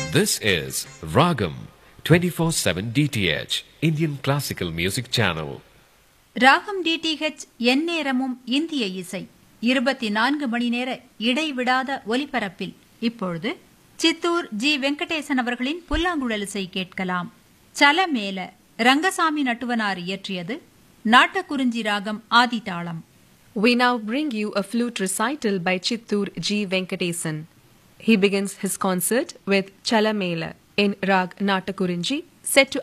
This is Ragam 24/7 DTH Indian Classical Music Channel. Raagam DTH எந்நேரமும் இந்திய இசை இருபத்தி நான்கு மணி நேர இடைவிடாத ஒலிபரப்பில் இப்பொழுது சித்தூர் ஜி வெங்கடேசன் அவர்களின் புல்லாங்குழல் இசை கேட்கலாம் சலமேல ரங்கசாமி நட்டுவனார் இயற்றியது நாட்டக்குறிஞ்சி ராகம் ஆதிதாளம் We now bring you a flute recital by Chittur G. Venkatesan. He begins his concert with Chalamela in Rag Natakurinji, set to